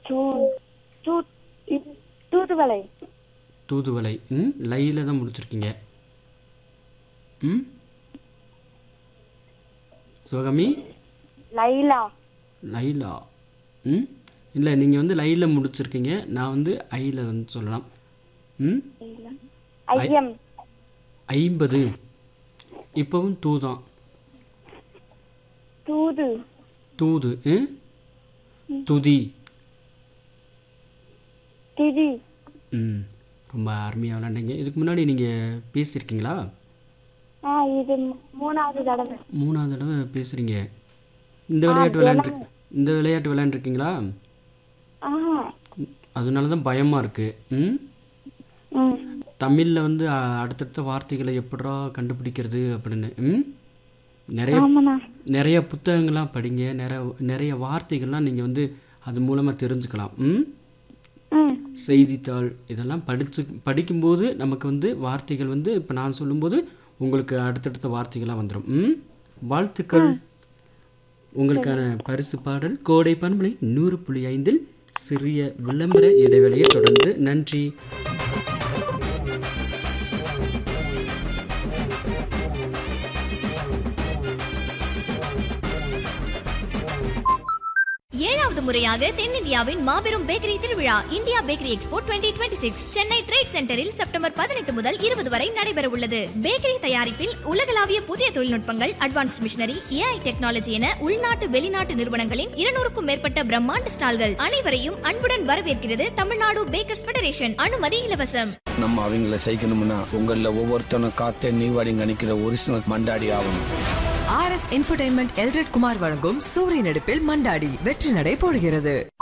தூ தூ இது தூதுவளை தூதுவளை ம் லையில் தான் முடிச்சிருக்கீங்க ம் சிவகாமி லைலா லைலா ம் இல்லை நீங்கள் வந்து லையில் முடிச்சிருக்கீங்க நான் வந்து ஐயில் வந்து சொல்லலாம் ம் லைலா. ஐயம் ஐம்பது இப்போவும் தூதான் தூது தூது ம் துதி திதி ம் ரொம்ப அருமையாக விளாண்டீங்க இதுக்கு முன்னாடி நீங்கள் பேசியிருக்கீங்களா ஆ இது மூணாவது தடவை மூணாவது தடவை பேசுகிறீங்க இந்த விளையாட்டு விளையாண்டு இந்த விளையாட்டு விளையாண்டுருக்கீங்களா ஆஹா அதனால தான் பயமாக இருக்குது ம் ம் தமிழில் வந்து அ, அடுத்தடுத்த வார்த்தைகளை எப்படா கண்டுபிடிக்கிறது அப்படின்னு ம் நிறைய ஆமாண்ணா நிறைய புத்தகங்கள்லாம் படிங்க நிறைய நிறைய வார்த்தைகள்லாம் நீங்கள் வந்து அது மூலமாக தெரிஞ்சுக்கலாம் ம் ம் செய்தித்தாள் இதெல்லாம் படித்து படிக்கும்போது நமக்கு வந்து வார்த்தைகள் வந்து இப்போ நான் சொல்லும்போது உங்களுக்கு அடுத்தடுத்த வார்த்தைகளாக வந்துடும் ம் வாழ்த்துக்கள் உங்களுக்கான பரிசு பாடல் கோடை பண்பலை நூறு புள்ளி ஐந்தில் சிறிய விளம்பர இடைவேளையை தொடர்ந்து நன்றி ஏழாவது முறையாக தென்னிந்தியாவின் மாபெரும் பேக்கரி திருவிழா India bakery expo 2026 Chennai trade சென்டரில் செப்டம்பர் பதினெட்டு முதல் இருபது வரை நடைபெற உள்ளது பேக்கரி தயாரிப்பில் உலகளாவிய புதிய தொழில்நுட்பங்கள் அட்வான்ஸ்ட் மிஷினரி ஏஐ டெக்னாலஜி என உள்நாட்டு வெளிநாட்டு நிறுவனங்களின் இருநூறுக்கும் மேற்பட்ட பிரம்மாண்ட ஸ்டால்கள் அனைவரையும் அன்புடன் வரவேற்கிறது தமிழ்நாடு பேக்கர்ஸ் ஃபெடரேஷன் அனுமதி இலவசம் நம்ம அவங்கள செய்யணும்னா உங்களில் ஒவ்வொருத்தனும் காத்தே நீவாடி கணிக்கிற ஒரிஜினல் மண்டாடி ஆகணும் R S entertainment Elred Kumar வழங்கும் சூரிய நடிப்பில் மண்டாடி வெற்றி நடை போடுகிறது